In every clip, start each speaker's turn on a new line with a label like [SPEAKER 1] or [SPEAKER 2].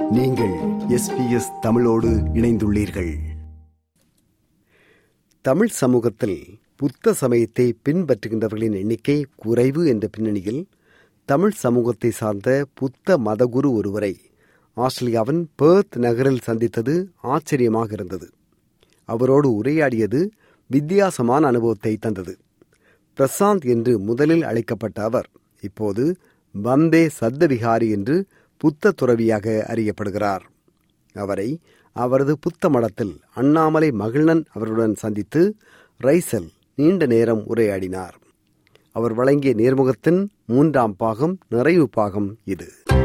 [SPEAKER 1] நீங்கள் எஸ்பிஎஸ் தமிழோடு இணைந்துள்ளீர்கள் தமிழ் சமூகத்தில் புத்த சமயத்தை பின்பற்றுகின்றவர்களின் எண்ணிக்கை குறைவு என்ற பின்னணியில் தமிழ் சமூகத்தை சார்ந்த புத்த மதகுரு ஒருவரை ஆஸ்திரேலியாவின் பேர்த் நகரில் சந்தித்தது ஆச்சரியமாக இருந்தது அவரோடு உரையாடியது வித்தியாசமான அனுபவத்தை தந்தது பிரசாந்த் என்று முதலில் அழைக்கப்பட்ட அவர் இப்போது வந்தே சத்தவிகாரி என்று புத்த துறவியாக அறியப்படுகிறார் அவரை அவரது புத்த மடத்தில் அண்ணாமலை மகிழ்நன் அவருடன் சந்தித்து ரைசல் நீண்ட நேரம் உரையாடினார் அவர் வழங்கிய நேர்முகத்தின் மூன்றாம் பாகம் நிறைவு பாகம் இது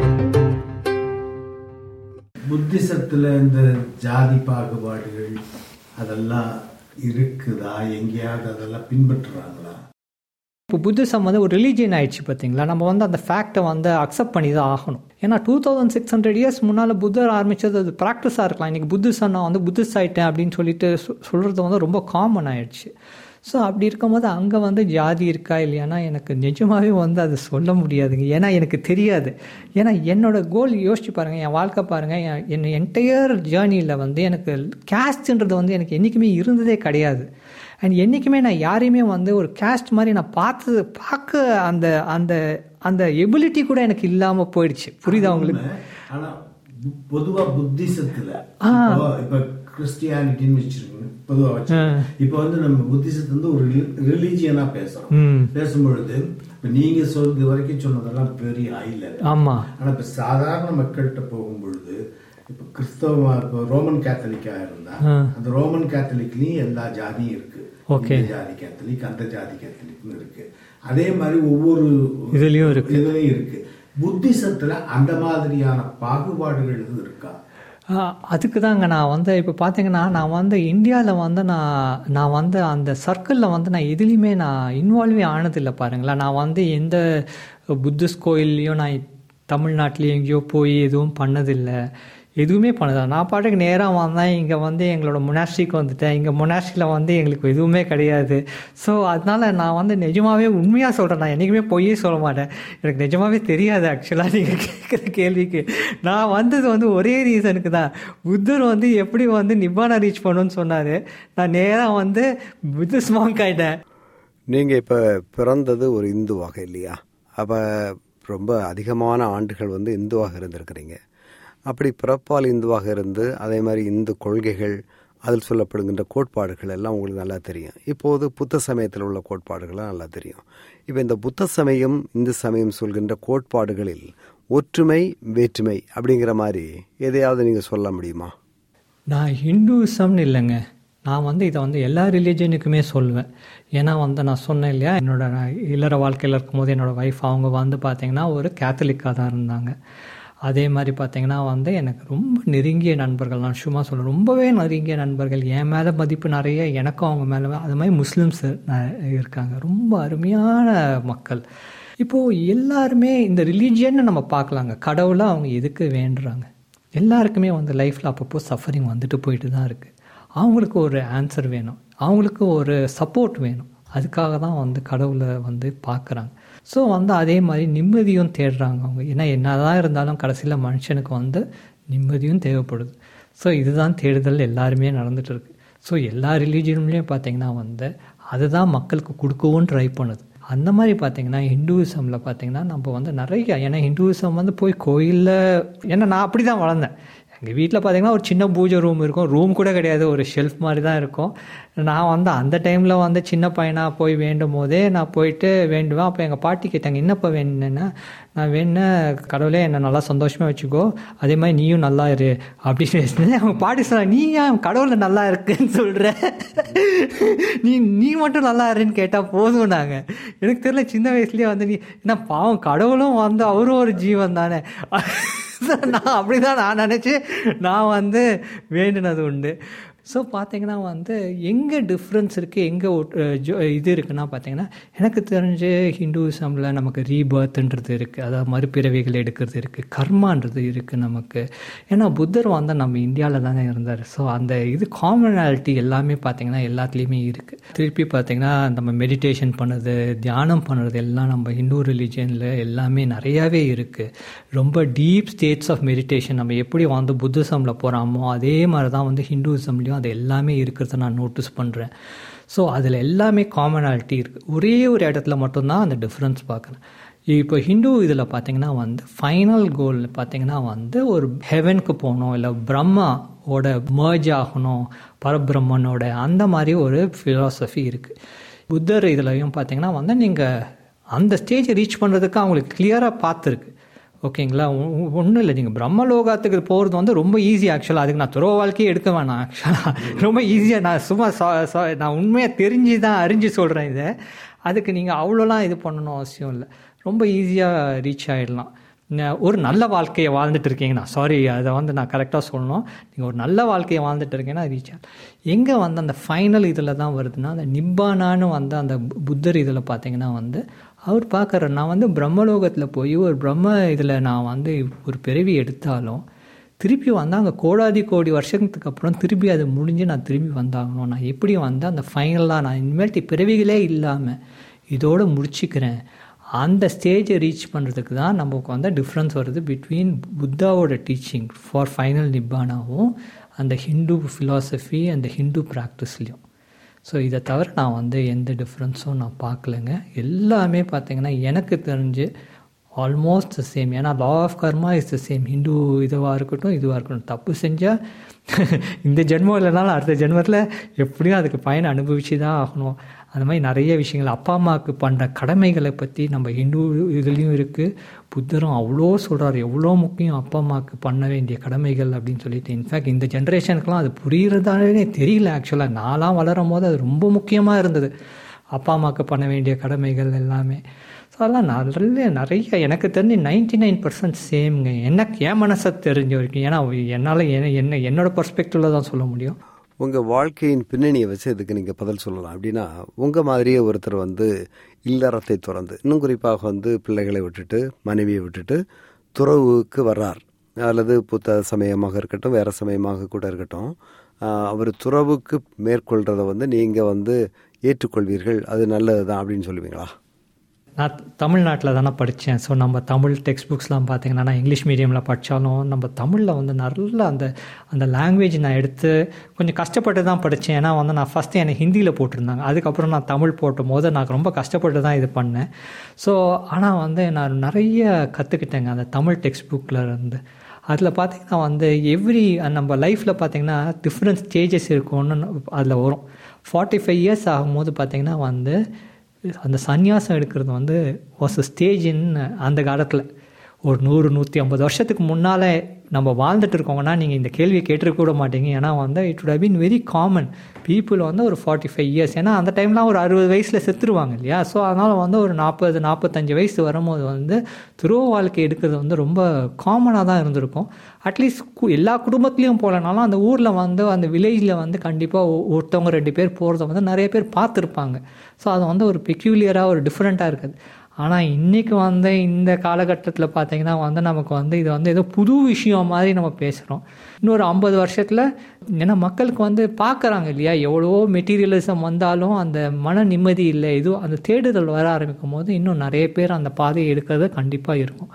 [SPEAKER 2] புத்திசத்துல இந்த ஜாதி பாகுபாடுகள் அதெல்லாம் இருக்குதா எங்கேயாவது அதெல்லாம் பின்பற்றுறாங்களா
[SPEAKER 3] இப்போ புத்திசம் வந்து ஒரு ரிலீஜியன் ஆயிடுச்சு பார்த்தீங்களா நம்ம வந்து அந்த ஃபேக்டை வந்து அக்செப்ட் பண்ணி தான் ஆகணும் ஏன்னா two thousand six hundred years முன்னால் புத்தர் ஆரம்பிச்சது அது ப்ராக்டிஸாக இருக்கலாம் இன்றைக்கி புத்திசம் நான் வந்து புத்திஸ்ட் ஆயிட்டேன் அப்படின்னு சொல்லிட்டு சொ- சொல்றது வந்து ரொம்ப காமன் ஆயிடுச்சு ஸோ அப்படி இருக்கும்போது அங்கே வந்து ஜாதி இருக்கா இல்லையானா எனக்கு நிஜமாவே வந்து அது சொல்ல முடியாதுங்க ஏன்னா எனக்கு தெரியாது ஏன்னா என்னோட கோல் யோசிச்சு பாருங்கள் என் வாழ்க்கை பாருங்கள் என் என் என்டையர் ஜேர்னியில் வந்து எனக்கு கேஸ்ட்ன்றது வந்து எனக்கு என்றைக்குமே இருந்ததே கிடையாது அண்ட் என்றைக்குமே நான் யாரையுமே வந்து ஒரு கேஸ்ட் மாதிரி நான் பார்த்து பார்க்க அந்த அந்த அந்த எபிலிட்டி கூட எனக்கு இல்லாமல் போயிடுச்சு புரியுதா உங்களுக்கு
[SPEAKER 2] ஆனா பு- பொதுவா புத்திசத்துல இப்போ இப்ப கிறிஸ்டியானிட்டின்னு வச்சிருக்கோம் பொதுவா வச்சு இப்போ வந்து நம்ம புத்திசத்து வந்து ஒரு ரிலீஜியனா பேசுறோம் பேசும்பொழுது இப்ப நீங்க சொல்றது வரைக்கும் சொன்னதெல்லாம் பெரிய ஹை லெவல்
[SPEAKER 3] ஆமாம்
[SPEAKER 2] ஆனா இப்ப சாதாரண மக்கள்கிட்ட போகும்பொழுது இப்ப கிறிஸ்தவ இப்போ ரோமன் கேத்தலிக்கா இருந்தா அந்த ரோமன் கேத்தலிக்லயும் எல்லா ஜாதியும் இருக்கு
[SPEAKER 3] Okay.
[SPEAKER 2] இந்த ஜாதி கேத்தலிக் அந்த ஜாதி கேத்தலிக்னு இருக்கு அதே மாதிரி ஒவ்வொரு
[SPEAKER 3] இதுலயும் இருக்கு.
[SPEAKER 2] இதுலயும் இருக்கு புத்திசத்துல அந்த மாதிரியான பாகுபாடுகள் எதுவும் இருக்கா
[SPEAKER 3] அதுக்கு தாங்க நான் வந்து இப்போ பார்த்தீங்கன்னா நான் வந்து இந்தியாவில் வந்து நான் நான் வந்து அந்த சர்க்கிளில் வந்து நான் எதுலேயுமே நான் இன்வால்வே ஆனதில்லை பாருங்களேன் நான் வந்து எந்த புத்திஸ்ட் கோயில்லையும் நான் தமிழ்நாட்டிலையும் எங்கேயோ போய் எதுவும் பண்ணதில்லை எதுவுமே பண்ணதில்லை நான் பாட்டுக்கு நேராக வந்தேன் இங்கே வந்து எங்களோட முனாஸ்ட்ரிக்கு வந்துட்டேன் இங்கே முனாஸ்ட்ரியில் வந்து எங்களுக்கு எதுவுமே கிடையாது ஸோ அதனால நான் வந்து நிஜமாவே உண்மையாக சொல்கிறேன் நான் என்றைக்குமே பொய்யே சொல்ல மாட்டேன் எனக்கு நிஜமாவே தெரியாது ஆக்சுவலாக நீங்கள் கேட்குற கேள்விக்கு நான் வந்தது வந்து ஒரே ரீசனுக்கு தான் புத்தர் வந்து எப்படி வந்து நிப்பான ரீச் பண்ணணும்னு சொன்னார் நான் நேராக வந்து புத்திஸ்ட் மாங்க் ஆயிட்டேன்
[SPEAKER 1] நீங்கள் இப்போ பிறந்தது ஒரு இந்துவாக இல்லையா அப்போ ரொம்ப அதிகமான ஆண்டுகள் வந்து இந்துவாக இருந்திருக்கிறீங்க அப்படி பிறப்பால் இந்துவாக இருந்து அதே மாதிரி இந்து கொள்கைகள் அதில் சொல்லப்படுகின்ற கோட்பாடுகள் எல்லாம் உங்களுக்கு நல்லா தெரியும் இப்போது புத்த சமயத்தில் உள்ள கோட்பாடுகள்லாம் நல்லா தெரியும் இப்போ இந்த புத்த சமயம் இந்து சமயம் சொல்கின்ற கோட்பாடுகளில் ஒற்றுமை வேற்றுமை அப்படிங்கிற மாதிரி எதையாவது நீங்கள் சொல்ல முடியுமா
[SPEAKER 3] நான் ஹிந்துசம்னு இல்லைங்க நான் வந்து இதை வந்து எல்லா ரிலீஜனுக்குமே சொல்லுவேன் ஏன்னா வந்து நான் சொன்னேன் இல்லையா என்னோட நான் இல்லற வாழ்க்கையில் இருக்கும்போது என்னோட ஒய்ஃப் அவங்க வந்து பார்த்தீங்கன்னா ஒரு கேத்தலிக்காக தான் இருந்தாங்க அதே மாதிரி பார்த்தீங்கன்னா வந்து எனக்கு ரொம்ப நெருங்கிய நண்பர்கள் நான் சும்மா சொல்ல ரொம்பவே நெருங்கிய நண்பர்கள் என் மேலே மதிப்பு நிறைய எனக்கும் அவங்க மேலே அது மாதிரி முஸ்லீம்ஸ் இருக்காங்க ரொம்ப அருமையான மக்கள் இப்போது எல்லாருமே இந்த ரிலீஜியன்னு நம்ம பார்க்கலாங்க கடவுளை அவங்க எதுக்கு வேண்டுறாங்க எல்லாருக்குமே வந்து லைஃப்பில் அப்பப்போ சஃபரிங் வந்துட்டு போயிட்டு தான் இருக்குது அவங்களுக்கு ஒரு ஆன்சர் வேணும் அவங்களுக்கு ஒரு சப்போர்ட் வேணும் அதுக்காக தான் வந்து கடவுளை வந்து பார்க்குறாங்க ஸோ வந்து அதே மாதிரி நிம்மதியும் தேடுறாங்க அவங்க ஏன்னா என்னதான் இருந்தாலும் கடைசியில் மனுஷனுக்கு வந்து நிம்மதியும் தேவைப்படுது ஸோ இதுதான் தேடுதல் எல்லாருமே நடந்துட்டு இருக்கு ஸோ எல்லா ரிலீஜியன்லேயும் பார்த்தீங்கன்னா வந்து அதுதான் மக்களுக்கு கொடுக்கவும் ட்ரை பண்ணுது அந்த மாதிரி பார்த்தீங்கன்னா ஹிந்துவிசமில் பார்த்தீங்கன்னா நம்ம வந்து நிறைய ஏன்னா ஹிந்துவிசம் வந்து போய் கோயிலில் ஏன்னா நான் அப்படி தான் வளர்ந்தேன் எங்கள் வீட்டில் பார்த்தீங்கன்னா ஒரு சின்ன பூஜை ரூம் இருக்கும் ரூம் கூட கிடையாது ஒரு ஷெல்ஃப் மாதிரி தான் இருக்கும் நான் வந்து அந்த டைமில் வந்து சின்ன பையனாக போய் வேண்டும் போதே நான் போயிட்டு வேண்டுவேன் அப்போ எங்கள் பாட்டி கேட்டாங்க என்னப்பா வேணுன்னா நான் வேண கடவுளே என்னை நல்லா சந்தோஷமாக வச்சுக்கோ அதே மாதிரி நீயும் நல்லா இரு அப்படின்னு பேசினேன் அவங்க பாட்டி சொன்னாங்க நீ ஏன் கடவுளை நல்லா இருக்குன்னு சொல்கிற நீ நீ மட்டும் நல்லா இருன்னு கேட்டால் போதும் நாங்கள் எனக்கு தெரியல சின்ன வயசுலேயே வந்து நீ என்ன பாவம் கடவுளும் வந்து அவரும் ஒரு ஜீவன் தானே நான் அப்படிதான் நான் நினச்சி நான் வந்து வேண்டினது உண்டு ஸோ பார்த்தீங்கன்னா வந்து எங்கே டிஃப்ரென்ஸ் இருக்குது எங்கே இது இருக்குன்னா பார்த்தீங்கன்னா எனக்கு தெரிஞ்சு ஹிந்துவிசமில் நமக்கு ரீபர்த்ன்றது இருக்குது அதாவது மறுபிறவிகள் எடுக்கிறது இருக்குது கர்மான்றது இருக்குது நமக்கு ஏன்னா புத்தர் வந்து நம்ம இந்தியாவில் தானே இருந்தார் ஸோ அந்த இது காமனாலிட்டி எல்லாமே பார்த்தீங்கன்னா எல்லாத்துலேயுமே இருக்குது திருப்பி பார்த்தீங்கன்னா நம்ம மெடிடேஷன் பண்ணுறது தியானம் பண்ணுறது எல்லாம் நம்ம ஹிந்து ரிலீஜியனில் எல்லாமே நிறையாவே இருக்குது ரொம்ப டீப் ஸ்டேட்ஸ் ஆஃப் மெடிடேஷன் நம்ம எப்படி வந்து புத்திசமில் போகிறோமோ அதே மாதிரி தான் வந்து ஹிந்துவிசம்லேயும் அது எல்லாமே இருக்கிறத நான் நோட்டீஸ் பண்ணுறேன் ஸோ அதில் எல்லாமே காமனாலிட்டி இருக்குது ஒரே ஒரு இடத்துல மட்டும்தான் அந்த டிஃப்ரென்ஸ் பார்க்குறேன் இப்போ ஹிந்து இதில் பார்த்தீங்கன்னா வந்து ஃபைனல் கோல் பார்த்தீங்கன்னா வந்து ஒரு ஹெவனுக்கு போகணும் இல்லை பிரம்மாவோட மர்ஜ் ஆகணும் பரபிரம்மனோட அந்த மாதிரி ஒரு ஃபிலாசபி இருக்குது புத்தர் இதுலையும் பார்த்தீங்கன்னா வந்து நீங்கள் அந்த ஸ்டேஜை ரீச் பண்ணுறதுக்கு அவங்களுக்கு கிளியராக பார்த்துருக்கு ஓகேங்களா ஒன்றும் இல்லை நீங்கள் பிரம்மலோகத்துக்கு போகிறது வந்து ரொம்ப ஈஸி ஆக்சுவலாக அதுக்கு நான் துறவ வாழ்க்கையே எடுக்க வேணாம் ஆக்சுவலாக ரொம்ப ஈஸியாக நான் சும்மா நான் உண்மையாக தெரிஞ்சு தான் அறிஞ்சு சொல்கிறேன் இதை அதுக்கு நீங்கள் அவ்வளோலாம் இது பண்ணணும் அவசியம் இல்லை ரொம்ப ஈஸியாக ரீச் ஆகிடலாம் ஒரு நல்ல வாழ்க்கையை வாழ்ந்துட்டு இருக்கீங்கன்னா சாரி அதை வந்து நான் கரெக்டாக சொல்லணும் நீங்கள் ஒரு நல்ல வாழ்க்கையை வாழ்ந்துட்டு இருக்கீங்கன்னா ரீச் ஆகும் எங்கே வந்து அந்த ஃபைனல் இதில் தான் வருதுன்னா அந்த நிப்பானான்னு வந்து அந்த புத்தர் இதில் பார்த்தீங்கன்னா வந்து அவர் பார்க்குற நான் வந்து பிரம்மலோகத்தில் போய் ஒரு பிரம்ம இதில் நான் வந்து ஒரு பிறவி எடுத்தாலும் திருப்பி வந்து அங்கே கோடாதி கோடி வருஷத்துக்கு அப்புறம் திருப்பி அது முடிஞ்சு நான் திரும்பி வந்தாகணும் நான் எப்படி வந்து அந்த ஃபைனலாக நான் இனிமேல்ட்டு பிறவிகளே இல்லாமல் இதோடு முடிச்சுக்கிறேன் அந்த ஸ்டேஜை ரீச் பண்ணுறதுக்கு தான் நமக்கு வந்து டிஃப்ரென்ஸ் வருது பிட்வீன் புத்தாவோட டீச்சிங் ஃபார் ஃபைனல் நிப்பானாவும் அந்த ஹிந்து ஃபிலாசபி அந்த ஹிந்து ப்ராக்டிஸ்லேயும் ஸோ இதை தவிர நான் வந்து எந்த டிஃப்ரென்ஸும் நான் பார்க்கலங்க எல்லாமே பார்த்தீங்கன்னா எனக்கு தெரிஞ்சு ஆல்மோஸ்ட் த சேம் ஏன்னா law of karma is the same Hindu இதுவாக இருக்கட்டும் இதுவாக இருக்கட்டும் தப்பு செஞ்சால் இந்த ஜென்மம் இல்லைனாலும் அடுத்த ஜென்மத்தில் எப்படியும் அதுக்கு பயனை அனுபவிச்சு தான் ஆகணும் அந்த மாதிரி நிறைய விஷயங்கள் அப்பா அம்மாவுக்கு பண்ணுற கடமைகளை பற்றி நம்ம ஹிந்து இதுலேயும் இருக்குது புத்தரும் அவ்வளோ சொல்கிறார் எவ்வளோ முக்கியம் அப்பா அம்மாவுக்கு பண்ண வேண்டிய கடமைகள் அப்படின்னு சொல்லிட்டு இன்ஃபேக்ட் இந்த ஜென்ரேஷனுக்குலாம் அது புரிகிறதாலே தெரியல ஆக்சுவலாக நான்லாம் வளரும் போது அது ரொம்ப முக்கியமாக இருந்தது அப்பா அம்மாவுக்கு பண்ண வேண்டிய கடமைகள் எல்லாமே ஸோ அதெல்லாம் நிறைய நிறைய எனக்கு தெரிஞ்சு நைன்டி நைன் பர்சன்ட் சேம்ங்க எனக்கு என் மனசை தெரிஞ்ச வரைக்கும் ஏன்னா என்னால் என்ன என்னோட பர்ஸ்பெக்டிவில் தான் சொல்ல முடியும்
[SPEAKER 1] உங்கள் வாழ்க்கையின் பின்னணியை வச்சு இதுக்கு நீங்கள் பதில் சொல்லலாம் அப்படின்னா உங்கள் மாதிரியே ஒருத்தர் வந்து இல்லறத்தை துறந்து இன்னும் குறிப்பாக வந்து பிள்ளைகளை விட்டுட்டு மனைவியை விட்டுட்டு துறவுக்கு வர்றார் அல்லது புத்த சமயமாக இருக்கட்டும் வேறு சமயமாக கூட இருக்கட்டும் அவர் துறவுக்கு மேற்கொள்கிறத வந்து நீங்கள் வந்து ஏற்றுக்கொள்வீர்கள் அது நல்லது தான் அப்படின்னு சொல்லுவீங்களா
[SPEAKER 3] நான் தமிழ்நாட்டில் தானே படித்தேன் ஸோ நம்ம தமிழ் டெக்ஸ்ட் புக்ஸ்லாம் பார்த்தீங்கன்னா நான் இங்கிலீஷ் மீடியமில் படித்தாலும் நம்ம தமிழில் வந்து நல்ல அந்த அந்த லாங்குவேஜ் நான் எடுத்து கொஞ்சம் கஷ்டப்பட்டு தான் படித்தேன் ஏன்னா வந்து நான் ஃபஸ்ட்டு என்னை ஹிந்தியில் போட்டிருந்தாங்க அதுக்கப்புறம் நான் தமிழ் போட்டும் போது நான் ரொம்ப கஷ்டப்பட்டு தான் இது பண்ணேன் ஸோ ஆனால் வந்து நான் நிறைய கற்றுக்கிட்டேங்க அந்த தமிழ் டெக்ஸ்ட் புக்கில் இருந்து அதில் பார்த்திங்கன்னா வந்து எவ்ரி நம்ம லைஃப்பில் பார்த்திங்கன்னா டிஃப்ரெண்ட் ஸ்டேஜஸ் இருக்கும்னு அதில் வரும் ஃபார்ட்டி ஃபைவ் இயர்ஸ் ஆகும்போது பார்த்திங்கன்னா வந்து அந்த சந்நியாசம் எடுக்கிறது வந்து வாஸ் ஸ்டேஜ் இன் அந்த காலத்தில் ஒரு நூறு நூற்றி ஐம்பது வருஷத்துக்கு முன்னால் நம்ம வாழ்ந்துட்டு இருக்கோங்கன்னா நீங்கள் இந்த கேள்வியை கேட்டிருக்க கூட மாட்டீங்க ஏன்னா வந்து it would been very common people வந்து ஒரு ஃபார்ட்டி ஃபைவ் இயர்ஸ் ஏன்னா அந்த டைம்லாம் ஒரு அறுபது வயசில் செத்துருவாங்க இல்லையா ஸோ அதனால் வந்து ஒரு நாற்பது நாற்பத்தஞ்சு வயசு வரும்போது வந்து துருவ வாழ்க்கை எடுக்கிறது வந்து ரொம்ப காமனாக தான் இருந்திருக்கும் அட்லீஸ்ட் எல்லா குடும்பத்துலேயும் போகலனாலும் அந்த ஊரில் வந்து அந்த வில்லேஜில் வந்து கண்டிப்பாக ஒருத்தவங்க ரெண்டு பேர் போகிறத வந்து நிறைய பேர் பார்த்துருப்பாங்க ஸோ அது வந்து ஒரு பெக்யூலியராக ஒரு டிஃப்ரெண்ட்டாக இருக்குது ஆனால் இன்றைக்கி வந்து இந்த காலகட்டத்தில் பார்த்தீங்கன்னா வந்து நமக்கு வந்து இது வந்து ஏதோ புது விஷயம் மாதிரி நம்ம பேசுகிறோம் இன்னொரு ஐம்பது வருஷத்தில் ஏன்னா மக்களுக்கு வந்து பார்க்குறாங்க இல்லையா எவ்வளவோ மெட்டீரியலிசம் வந்தாலும் அந்த மன நிம்மதி இல்லை எதுவும் அந்த தேடுதல் வர ஆரம்பிக்கும் போது இன்னும் நிறைய பேர் அந்த பாதையை எடுக்கிறது கண்டிப்பாக இருக்கும்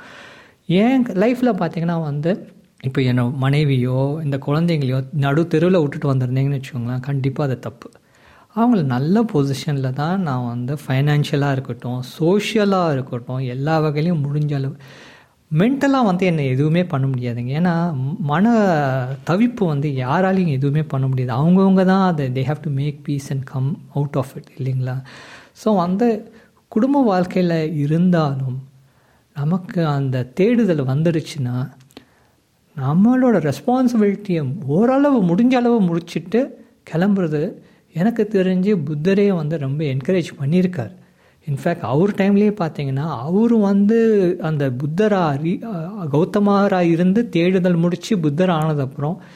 [SPEAKER 3] ஏன் லைஃப்பில் பார்த்தீங்கன்னா வந்து இப்போ என்னை மனைவியோ இந்த குழந்தைங்களையோ நடு தெருவில் விட்டுட்டு வந்திருந்தீங்கன்னு வச்சுக்கோங்களேன் கண்டிப்பாக அது தப்பு அவங்கள நல்ல பொசிஷனில் தான் நான் வந்து ஃபைனான்ஷியலாக இருக்கட்டும் சோஷியலாக இருக்கட்டும் எல்லா வகையிலையும் முடிஞ்ச அளவு மென்டலாக வந்து என்னை எதுவுமே பண்ண முடியாதுங்க ஏன்னா மன தவிப்பு வந்து யாராலையும் எதுவுமே பண்ண முடியாது அவங்கவுங்க தான் அதை they have to make peace and come out of it இல்லைங்களா ஸோ அந்த குடும்ப வாழ்க்கையில் இருந்தாலும் நமக்கு அந்த தேடுதல் வந்துடுச்சுன்னா நம்மளோட ரெஸ்பான்சிபிலிட்டியை ஓரளவு முடிஞ்ச அளவு முடிச்சுட்டு கிளம்புறது எனக்கு தெரிஞ்சு புத்தரே வந்து ரொம்ப என்கரேஜ் பண்ணியிருக்கார் இன்ஃபேக்ட் அவர் டைம்லேயே பார்த்தீங்கன்னா அவர் வந்து அந்த புத்தரா கௌதமராக இருந்து தேடுதல் முடித்து புத்தர் ஆனதப்புறம்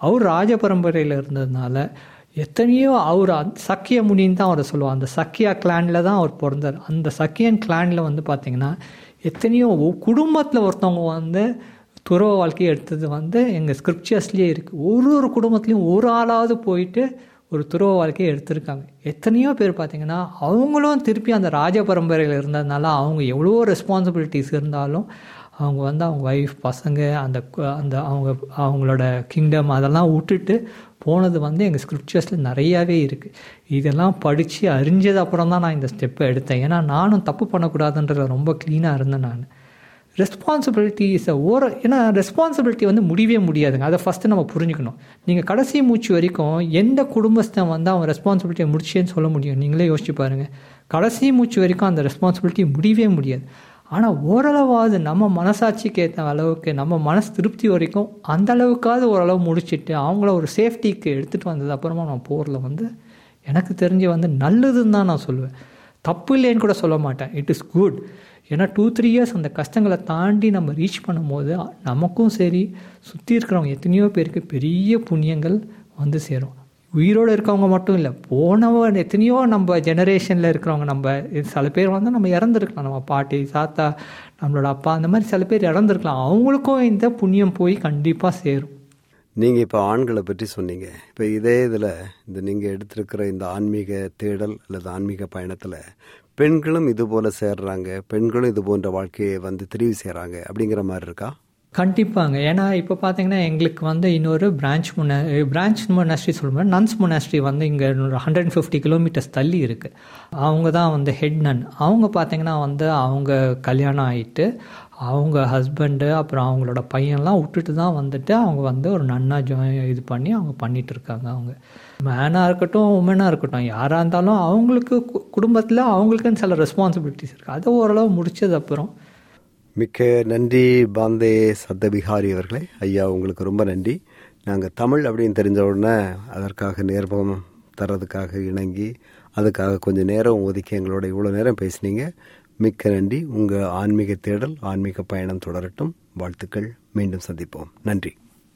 [SPEAKER 3] அவர் ராஜ பரம்பரையில் இருந்ததுனால எத்தனையோ அவர் அந்த சக்கிய முனின்னு தான் அவரை சொல்லுவார் அந்த சக்கியா கிளானில் தான் அவர் பிறந்தார் அந்த சக்கியன் கிளானில் வந்து பார்த்திங்கன்னா எத்தனையோ குடும்பத்தில் ஒருத்தவங்க வந்து துறவ வாழ்க்கையை எடுத்தது வந்து எங்கள் ஸ்கிரிப்சர்ஸ்லேயே இருக்குது ஒரு ஒரு குடும்பத்துலேயும் ஒரு ஆளாவது போயிட்டு ஒரு துறவ வாழ்க்கையை எடுத்திருக்காங்க எத்தனையோ பேர் பார்த்தீங்கன்னா அவங்களும் திருப்பி அந்த ராஜ பரம்பரையில் இருந்ததுனால அவங்க எவ்வளோ ரெஸ்பான்சிபிலிட்டிஸ் இருந்தாலும் அவங்க வந்து அவங்க ஒய்ஃப் பசங்க அந்த கு- அந்த அவங்க அவங்களோட கிங்டம் அதெல்லாம் விட்டுட்டு போனது வந்து எங்கள் ஸ்கிரிப்சர்ஸில் நிறையாவே இருக்குது இதெல்லாம் படித்து அறிஞ்சது அப்புறம் தான் நான் இந்த ஸ்டெப்பை எடுத்தேன் ஏன்னா நானும் தப்பு பண்ணக்கூடாதுன்றதுல ரொம்ப க்ளீனாக இருந்தேன் நான் ரெஸ்பான்சிபிலிட்டி இஸ் அ ஓர ஏன்னா ரெஸ்பான்சிபிலிட்டி வந்து முடியவே முடியாதுங்க அதை ஃபஸ்ட்டு நம்ம புரிஞ்சுக்கணும் நீங்கள் கடைசி மூச்சு வரைக்கும் எந்த குடும்பஸ்தன் வந்து அவன் ரெஸ்பான்சிபிலிட்டியை முடிச்சேன்னு சொல்ல முடியும் நீங்களே யோசிச்சு பாருங்கள் கடைசி மூச்சு வரைக்கும் அந்த ரெஸ்பான்சிபிலிட்டி முடியவே முடியாது ஆனால் ஓரளவாவது நம்ம மனசாட்சிக்கு ஏற்ற அளவுக்கு நம்ம மனசு திருப்தி வரைக்கும் அந்த அளவுக்காவது ஓரளவு முடிச்சிட்டு அவங்கள ஒரு சேஃப்டிக்கு எடுத்துகிட்டு வந்தது அப்புறமா நான் போரில் வந்து எனக்கு தெரிஞ்சு வந்து நல்லதுன்னு தான் நான் சொல்லுவேன் தப்பு இல்லைன்னு கூட சொல்ல மாட்டேன் இட் இஸ் குட் ஏன்னா டூ த்ரீ இயர்ஸ் அந்த கஷ்டங்களை தாண்டி நம்ம ரீச் பண்ணும்போது நமக்கும் சரி சுற்றி இருக்கிறவங்க எத்தனையோ பேருக்கு பெரிய புண்ணியங்கள் வந்து சேரும் உயிரோடு இருக்கவங்க மட்டும் இல்லை போனவன் எத்தனையோ நம்ம ஜெனரேஷனில் இருக்கிறவங்க நம்ம சில பேர் வந்து நம்ம இறந்துருக்கலாம் நம்ம பாட்டி தாத்தா நம்மளோட அப்பா அந்த மாதிரி சில பேர் இறந்துருக்கலாம் அவங்களுக்கும் இந்த புண்ணியம் போய் கண்டிப்பாக சேரும்
[SPEAKER 1] நீங்கள் இப்போ ஆண்களை பற்றி சொன்னீங்க இப்போ இதே இதில் இந்த நீங்கள் எடுத்திருக்கிற இந்த ஆன்மீக தேடல் அல்லது ஆன்மீக பயணத்தில் பெண்களும் இது போல சேர்றாங்க பெண்களும் இது போன்ற வாழ்க்கையை வந்து தெரிவு செய்கிறாங்க அப்படிங்கிற மாதிரி இருக்கா
[SPEAKER 3] கண்டிப்பாங்க ஏன்னா இப்போ பார்த்தீங்கன்னா எங்களுக்கு வந்து இன்னொரு பிரான்ச் முன பிரான்ச் மொனாஸ்ட்ரி சொல்லும்போது நன்ஸ் மொனாஸ்ட்ரி வந்து இங்கே ஒரு ஹண்ட்ரட் அண்ட் ஃபிஃப்டி கிலோமீட்டர்ஸ் தள்ளி இருக்குது அவங்க தான் வந்து ஹெட் நன் அவங்க பார்த்தீங்கன்னா வந்து அவங்க கல்யாணம் ஆகிட்டு அவங்க ஹஸ்பண்டு அப்புறம் அவங்களோட பையன்லாம் விட்டுட்டு தான் வந்துட்டு அவங்க வந்து ஒரு நன்னா ஜாயின் இது பண்ணி அவங்க பண்ணிட்டு இருக்காங்க அவங்க மேனாக இருக்கட்டும் உமனாக இருக்கட்டும் யாராக இருந்தாலும் அவங்களுக்கு குடும்பத்தில் அவங்களுக்குன்னு சில ரெஸ்பான்சிபிலிட்டிஸ் இருக்குது அதை ஓரளவு முடிச்சது அப்புறம்
[SPEAKER 1] மிக்க நன்றி பாந்தே சத்தபிகாரி அவர்களே ஐயா உங்களுக்கு ரொம்ப நன்றி நாங்கள் தமிழ் அப்படின்னு தெரிஞ்ச உடனே அதற்காக நேர்பம் தர்றதுக்காக இணங்கி அதுக்காக கொஞ்சம் நேரம் ஒதுக்கி எங்களோட இவ்வளோ நேரம் பேசுனீங்க மிக்க நன்றி உங்கள் ஆன்மீக தேடல் ஆன்மீக பயணம் தொடரட்டும் வாழ்த்துக்கள் மீண்டும் சந்திப்போம் நன்றி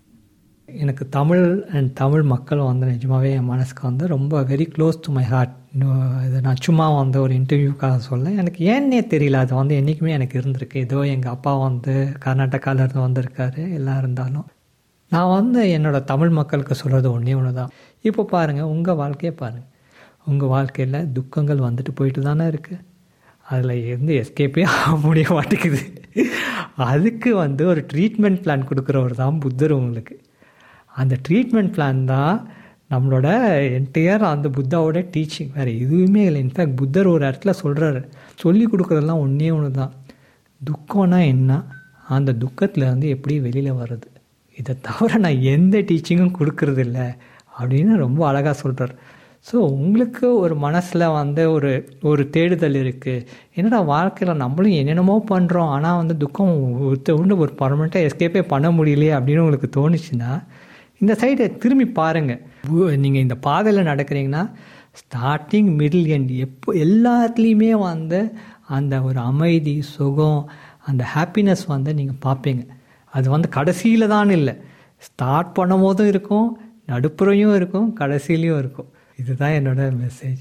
[SPEAKER 3] எனக்கு தமிழ் அண்ட் தமிழ் மக்கள் வந்து நிஜமாவே என் மனசுக்கு வந்து ரொம்ப very close to my heart இது நான் சும்மா வந்து ஒரு இன்டர்வியூக்காக சொல்ல எனக்கு ஏன்னே தெரியல அது வந்து என்றைக்குமே எனக்கு இருந்திருக்கு ஏதோ எங்கள் அப்பா வந்து கர்நாடகாவிலேருந்து வந்திருக்காரு எல்லாம் இருந்தாலும் நான் வந்து என்னோட தமிழ் மக்களுக்கு சொல்கிறது ஒன்றே ஒன்று தான் இப்போ பாருங்கள் உங்கள் வாழ்க்கையை பாருங்கள் உங்கள் வாழ்க்கையில் துக்கங்கள் வந்துட்டு போயிட்டு தானே இருக்குது அதில் இருந்து எஸ்கேப்பே ஆக முடிய மாட்டேங்குது அதுக்கு வந்து ஒரு ட்ரீட்மெண்ட் பிளான் கொடுக்குறவர் தான் புத்தர் உங்களுக்கு அந்த ட்ரீட்மெண்ட் பிளான் தான் நம்மளோட என்டையர் அந்த புத்தாவோட டீச்சிங் வேறு எதுவுமே இல்லை இன்ஃபேக்ட் புத்தர் ஒரு இடத்துல சொல்கிறாரு சொல்லி கொடுக்குறதெல்லாம் ஒன்றே ஒன்று தான் துக்கம்னா என்ன அந்த துக்கத்தில் வந்து எப்படி வெளியில் வருது இதை தவிர நான் எந்த டீச்சிங்கும் கொடுக்கறதில்ல அப்படின்னு ரொம்ப அழகாக சொல்கிறார் ஸோ உங்களுக்கு ஒரு மனசில் வந்து ஒரு ஒரு தேடுதல் இருக்குது என்னடா வாழ்க்கையில் நம்மளும் என்னென்னமோ பண்ணுறோம் ஆனால் வந்து துக்கம் ஒன்று ஒரு பர்மனெண்ட்டாக எஸ்கேப்பே பண்ண முடியலையே அப்படின்னு உங்களுக்கு தோணுச்சுன்னா இந்த சைடை திரும்பி பாருங்கள் நீங்கள் இந்த பாதையில் நடக்கிறீங்கன்னா ஸ்டார்டிங் மிடில் எண்ட் எப்போ எல்லாத்துலேயுமே வந்து அந்த ஒரு அமைதி சுகம் அந்த ஹாப்பினஸ் வந்து நீங்கள் பார்ப்பீங்க அது வந்து கடைசியில் தான் இல்லை ஸ்டார்ட் பண்ணும் போதும் இருக்கும் நடுப்புறையும் இருக்கும் கடைசியிலையும் இருக்கும் இதுதான் என்னோட மெசேஜ்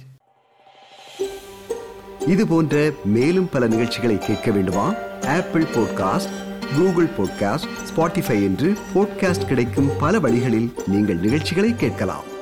[SPEAKER 1] இது போன்ற மேலும் பல நிகழ்ச்சிகளை கேட்க வேண்டுமா Apple podcast Google podcast Spotify என்று பாட்காஸ்ட் கிடைக்கும் பல வழிகளில் நீங்கள் நிகழ்ச்சிகளை கேட்கலாம்